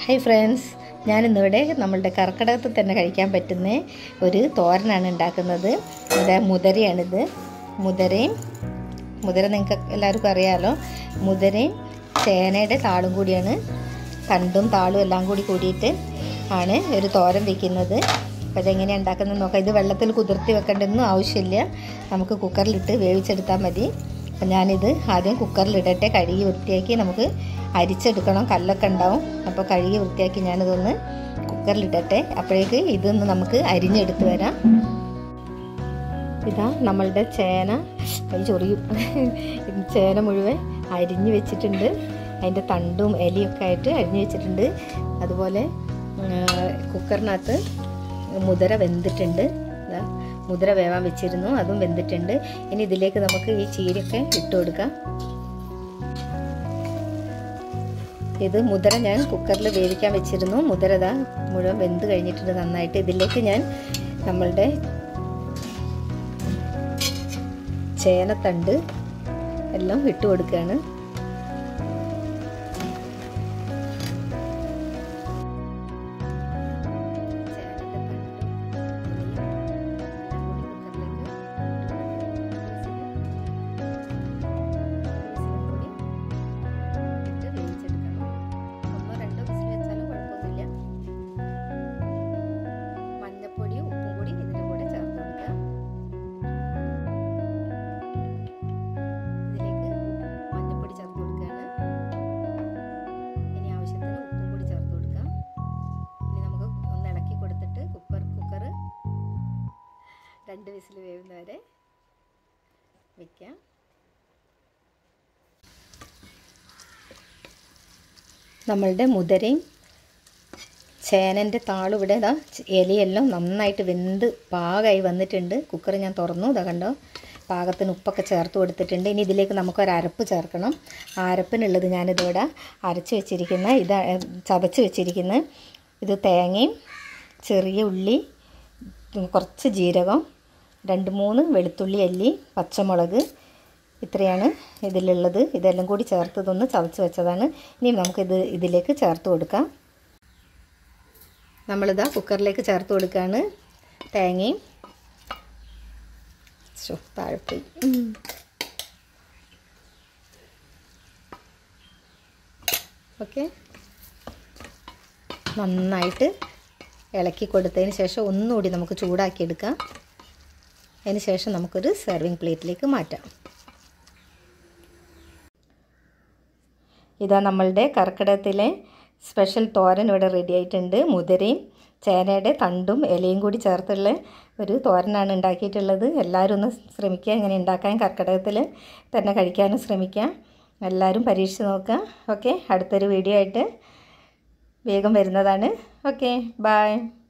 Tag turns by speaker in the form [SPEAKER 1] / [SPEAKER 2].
[SPEAKER 1] hi friends ഞാനിന്നിവിടെ നമ്മളുടെ കർക്കിടകത്തിൽ തന്നെ കഴിക്കാൻ പറ്റുന്ന ഒരു തോരനാണ് ഉണ്ടാക്കുന്നത് ഇത് മുതിരയാണിത് മുതിരയും മുതിര നിങ്ങൾക്ക് എല്ലാവർക്കും അറിയാമല്ലോ മുതിരയും ചേനയുടെ താളും കൂടിയാണ് തണ്ടും താളും എല്ലാം കൂടി കൂടിയിട്ട് ആണ് ഒരു തോരൻ വെക്കുന്നത് അപ്പോൾ അതെങ്ങനെയാണ് ഉണ്ടാക്കുന്നത് നോക്കാം ഇത് വെള്ളത്തിൽ കുതിർത്തി വെക്കേണ്ടതൊന്നും ആവശ്യമില്ല നമുക്ക് കുക്കറിലിട്ട് വേവിച്ചെടുത്താൽ മതി അപ്പം ഞാനിത് ആദ്യം കുക്കറിലിടട്ടെ കഴുകി വൃത്തിയാക്കി നമുക്ക് അരിച്ചെടുക്കണം കല്ലൊക്കെ ഉണ്ടാവും അപ്പോൾ കഴുകി വൃത്തിയാക്കി ഞാനിതൊന്ന് കുക്കറിലിടട്ടെ അപ്പോഴേക്ക് ഇതൊന്ന് നമുക്ക് അരിഞ്ഞെടുത്ത് വരാം ഇതാ നമ്മളുടെ ചേന കൈ ചൊറിയും ചേന മുഴുവൻ അരിഞ്ഞു വെച്ചിട്ടുണ്ട് അതിൻ്റെ തണ്ടും ഇലയൊക്കെ ആയിട്ട് അരിഞ്ഞു വെച്ചിട്ടുണ്ട് അതുപോലെ കുക്കറിനകത്ത് മുതിര വെന്തിട്ടുണ്ട് ഇതാ മുതിര വേവാൻ വെച്ചിരുന്നു അതും വെന്തിട്ടുണ്ട് ഇനി ഇതിലേക്ക് നമുക്ക് ഈ ചീരയൊക്കെ ഇട്ട് കൊടുക്കാം ഇത് മുതിര ഞാൻ കുക്കറിൽ വേവിക്കാൻ വെച്ചിരുന്നു മുതിര ഇതാ മുഴുവൻ വെന്ത് കഴിഞ്ഞിട്ടുണ്ട് നന്നായിട്ട് ഇതിലേക്ക് ഞാൻ നമ്മളുടെ ചേനത്തണ്ട് എല്ലാം ഇട്ട് കൊടുക്കുകയാണ് മഞ്ഞപ്പൊടിയും ഉപ്പും കൂടി ഇതിൻ്റെ കൂടെ ചേർത്ത് കൊടുക്കുക ഇതിലേക്ക് മഞ്ഞപ്പൊടി ചേർത്ത് കൊടുക്കുകയാണ് ഇനി ആവശ്യത്തിന് ഉപ്പും കൂടി ചേർത്ത് കൊടുക്കാം ഇനി നമുക്ക് ഒന്ന് ഇളക്കി കൊടുത്തിട്ട് കുക്കർ കുക്കർ രണ്ട് വിസിൽ വേവുന്നവരെ വെക്കാം നമ്മളുടെ മുതിരയും ചേനൻ്റെ താളിവിടെ ഇതാ ഇലയെല്ലാം നന്നായിട്ട് വെന്ത് പാകമായി വന്നിട്ടുണ്ട് കുക്കർ ഞാൻ തുറന്നു ഇതാ കണ്ടോ പാകത്തിന് ഉപ്പൊക്കെ ചേർത്ത് കൊടുത്തിട്ടുണ്ട് ഇനി ഇതിലേക്ക് നമുക്കൊരു അരപ്പ് ചേർക്കണം ആ അരപ്പിനുള്ളത് ഞാനിതിവിടെ അരച്ച് വെച്ചിരിക്കുന്ന ഇത് ചതച്ച് വെച്ചിരിക്കുന്ന ഇത് തേങ്ങയും ചെറിയ ഉള്ളി കുറച്ച് ജീരകം രണ്ട് മൂന്ന് വെളുത്തുള്ളി അല്ലി പച്ചമുളക് ഇത്രയാണ് ഇതിലുള്ളത് ഇതെല്ലാം കൂടി ചേർത്തതൊന്ന് ചതച്ച് വെച്ചതാണ് ഇനി നമുക്കിത് ഇതിലേക്ക് ചേർത്ത് കൊടുക്കാം നമ്മളിതാ കുക്കറിലേക്ക് ചേർത്ത് കൊടുക്കുകയാണ് തേങ്ങയും താഴ്ത്തി ഓക്കെ നന്നായിട്ട് ഇളക്കി കൊടുത്തതിന് ശേഷം ഒന്നുകൂടി നമുക്ക് ചൂടാക്കി എടുക്കാം അതിന് ശേഷം നമുക്കൊരു സെർവിങ് പ്ലേറ്റിലേക്ക് മാറ്റാം ഇതാ നമ്മളുടെ കർക്കിടകത്തിലെ സ്പെഷ്യൽ തോരൻ ഇവിടെ റെഡി ആയിട്ടുണ്ട് മുതിരയും ചേനയുടെ തണ്ടും ഇലയും കൂടി ചേർത്തുള്ള ഒരു തോരനാണ് ഉണ്ടാക്കിയിട്ടുള്ളത് എല്ലാവരും ഒന്ന് ശ്രമിക്കുക ഇങ്ങനെ ഉണ്ടാക്കാൻ കർക്കിടകത്തിൽ തന്നെ കഴിക്കാനും ശ്രമിക്കുക എല്ലാവരും പരീക്ഷിച്ച് നോക്കുക ഓക്കെ അടുത്തൊരു വീഡിയോ ആയിട്ട് വേഗം വരുന്നതാണ് ഓക്കെ ബായ്